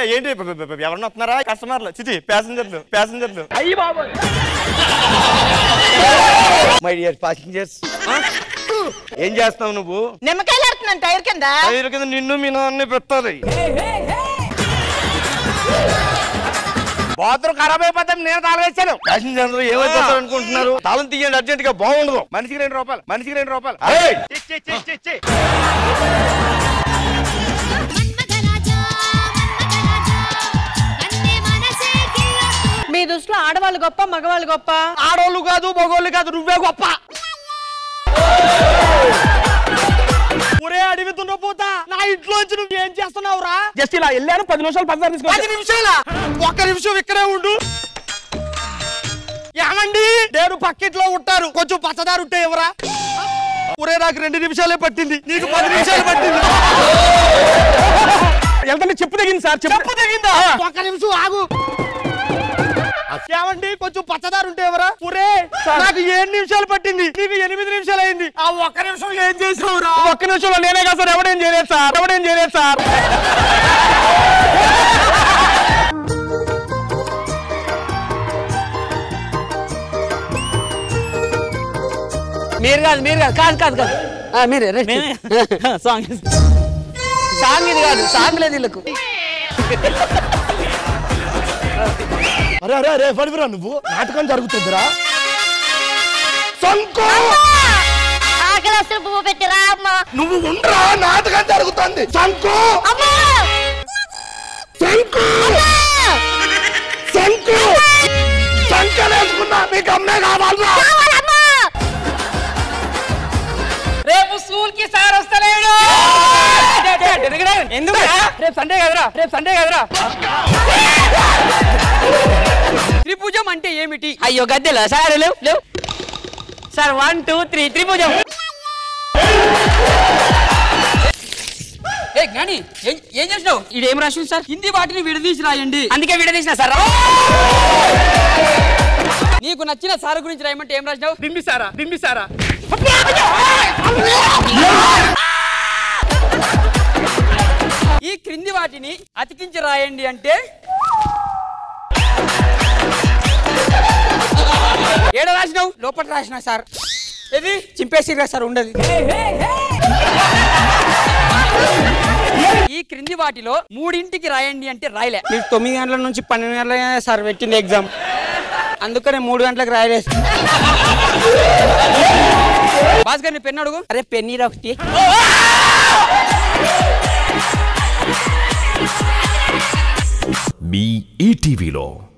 ఏంటి బ- బ- బ- ఎవరన్నా వస్తున్నారా కస్టమర్లు చిచి ప్యాసింజర్లు ప్యాసింజర్లు అయ్యి బాబు మై డియర్ ప్యాసింజర్స్ ఏం చేస్తావు నువ్వు నిమ్మకాయలు ఆడుతున్నాను టైర్ కింద టైర్ కింద నిన్ను మీ నాన్న పెట్టాలి బాత్రూమ్ ఖరాబ్ అయిపోతాం నేను తాళవేశాను ప్యాసింజర్లు ఏమైపోతారు అనుకుంటున్నారు తాళం తీయండి అర్జెంట్ గా బాగుండదు మనిషికి రెండు రూపాయలు మనిషికి రెండు రూపాయలు ఏయ్! ఇచ్చి, ఇచ్చి, ఇచ్చి, ఇచ్చి. మన్మథరాజా మన్మథరాజా కన్నే మనసే కిల్లొద్దు మీ దృష్టిలో ఆడవాళ్ళు గొప్ప మగవాళ్ళు గొప్ప ఆడోళ్ళు కాదు మగోళ్ళు కాదు నువ్వే గొప్ప ఒరే అడవి దున్నపోతా నా ఇంట్లో వచ్చి నువ్వు ఏం చేస్తున్నావురా జస్ట్ ఇలా వెళ్ళాను పది నిమిషాలు పది పది తీసుకోండి నిమిషాల ఒక్క నిమిషం ఇక్కడే ఉండు ఏమండి నేను పక్కిట్లో ఉంటారు కొంచెం పచ్చదారు ఉంటే ఎవరా ఒరే నాకు రెండు నిమిషాలే పట్టింది నీకు పది నిమిషాలు పట్టింది వెళ్తాను చెప్పు తెగింది సార్ చెప్పు చెప్పు తెగిందా ఒక్క నిమిషం ఆగు ఏమండి కొంచెం పచ్చదారు ఉంటే ఎవరా ఒరే నాకు ఏడు నిమిషాలు పట్టింది నీకు ఎనిమిది నిమిషాలు అయింది ఆ ఒక్క నిమిషం ఏం చేసావురా ఒక్క నిమిషంలో నేనే కదా సార్ ఎవడేం చేయలేదు సార్ ఎవడేం చేయలేదు సార్ మీరు కాదు మీరు కాదు కాదు కాదు కాదు ఆ, మీరే రైట్. సాంగ్ సాంగ్ ఇది కాదు సాంగ్ లేదు వీళ్ళకు అరే అరే అరే పడిపోరా నువ్వు నాటకం జరుగుతుందిరా సంకు ఆకలి వస్తే పువ్వు పెట్టిరా అమ్మ నువ్వు ఉండరా నాటకం జరుగుతుంది సంకు అమ్మ శంకు శంకు శంకలేసుకున్నా మీకు అమ్మే కావాలరా కావాలమ్మా రేపు స్కూల్ కి సార్ వస్తలేడు ఎందుకు రేపు సండే కదరా రేపు సండే కదరా త్రిభుజం అంటే ఏమిటి అయ్యో గద్దెలా సార్ లేవు లేవు సార్ వన్ టూ త్రీ త్రిభుజం ఏ జ్ఞాని ఏం ఏం చేసినావు ఇది ఏం రాసింది సార్ హిందీ వాటిని విడదీసి రాయండి అందుకే విడదీసిన సార్ నీకు నచ్చిన సార్ గురించి రాయమంటే ఏం రాసినావు బింబిసారా బింబిసారా ఈ క్రింది వాటిని అతికించి రాయండి అంటే ఏడ రాసినావు లోపల రాసిన సార్ ఏది చింపేసి సార్ ఉండదు ఈ క్రింది వాటిలో మూడింటికి రాయండి అంటే రాయలే మీరు తొమ్మిది గంటల నుంచి పన్నెండు గంటల సార్ పెట్టింది ఎగ్జామ్ అందుకనే మూడు గంటలకు రాయలేదు భాస్కర్ నీ పెన్ను అడుగు అరే పెన్నీరా ఒకటి మీ ఈటీవీలో